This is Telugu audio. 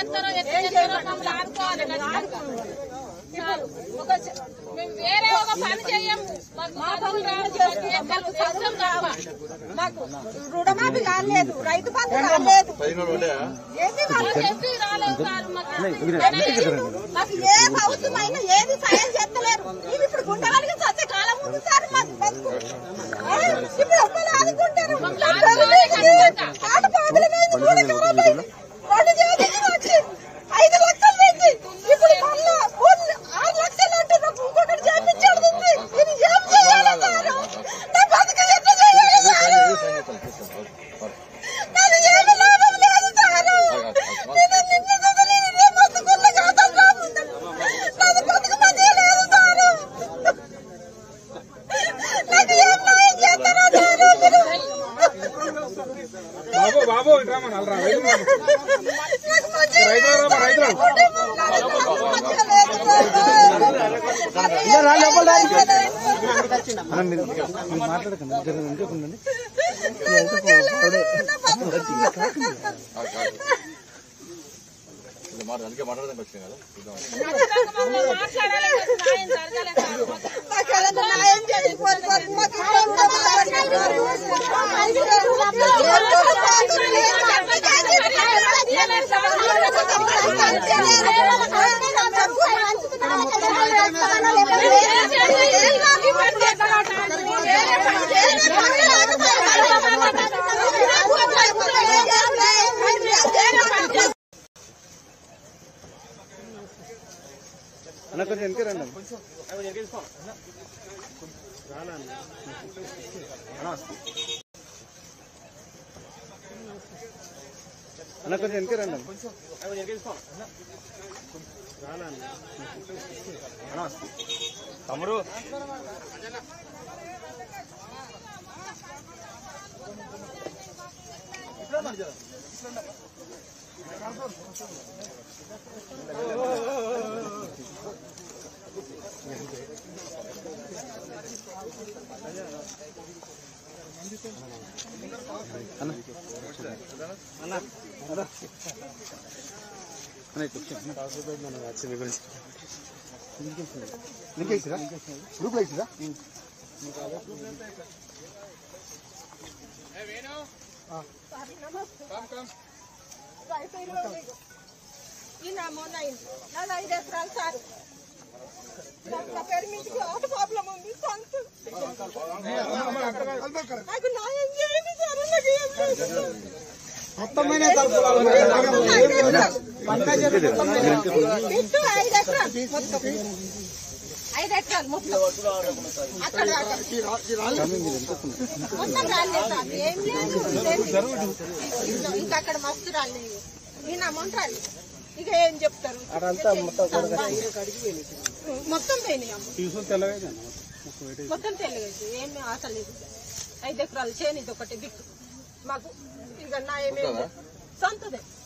చేస్తారో ఎట్లా చేస్తారో మమ్మల్ని ఆదుకోవాలి ఖచ్చితంగా. చాలు. ఒక చ- మేము వేరే ఒక పని చెయ్యము మాకు చదువు రాదు, మాకు ఏ కలుపు చేస్తాం తప్ప. మాకు రుణమాఫీ కాలేదు రైతు బంధు కాలేదు ఏది మాకు ఎస్సీ రాలేదు సార్ మాకు మాకు ఏ ప్రభుత్వం అయినా ఏది సాయం చేస్తలేరు మేము ఇప్పుడు గుండెవాళ్ళకి సత్య కాలం ఉంది సార్ మాకు బతుకు. ఏ, ఇప్పుడు ఒక్కరు ఆదుకుంటారు ఆట పాదులమైంది మూడు ఎకరాలైంది రెండు చేతులు వచ్చి ఐదు లక్షలు పెట్టి ఇప్పుడు మళ్ళా మూడు- ఆరు లక్షలు అంటే నాకు ఇంకొకటి చేయించాడు ఉంది. ఇది ఏం చేయాలి సార్ నా బతుకు ఎట్లా చేయాలి సార్ నాది ఏమీ లాభం లేదు సార్ నేను నిన్ను వదిలేసి బతుకున్న కాదంగా ఉంది. నాది బతుకు మంచిగా లేదు సార్ నాకు ఏం న్యాయం చేస్తారో సార్ మీరు. బాబు బాబు ఇటు రమ్మని అల్రా రైతు రాము. నాకు మంచిగా రైతు రామా రైతు రాము. నాది బతుకు మంచిగా లేదు సార్. నాకు మంచిగా లేదు. నా బతుకు మమ్మల్ని మాట్లాడాలి న్యాయం జరగాలి సార్ మాకు. మాకేదైనా న్యాయం చేయండి. కోరి కోరి మాకు ఏం కాదు అన్న కొంచెం వెనక రండి అన్న కొంచెం వెనక రండి తమ్ముడు అన్న ఇటు వచ్చి. మన వాట్సాప్ గురించి లింక్ వేసిరా గ్రూప్లో వేసిరా ఈ నా మొన్న అయింది నాది ఐదు ఎకరాలు సార్ నాకు నా పేరు మీదకి ఆట ప్రాబ్లం ఉంది సొంత నాకు న్యాయం చేయండి సార్ నాకు ఏం లేదు. ఇటు ఐదు ఎకరాలు మొత్తం. ఐదు ఎకరాలు మొత్తం అక్కడ దాకా. మొత్తం రాలేదు సార్ ఏం లేదు లేదు. ఇంకా అక్కడ మస్తు రాలేదు ఈయన అమౌంట్ రాలేదు ఇక ఏం చెప్తారు మొత్తం పోయినాయి అమ్మ తీసుకుని తెల్లగా మొత్తం తెలియదు ఏమి ఆశ లేదు ఐదు ఎకరాలు చేయనిది ఒకటి దిక్కు మాకు ఇక నా ఏమేమి సొంతదే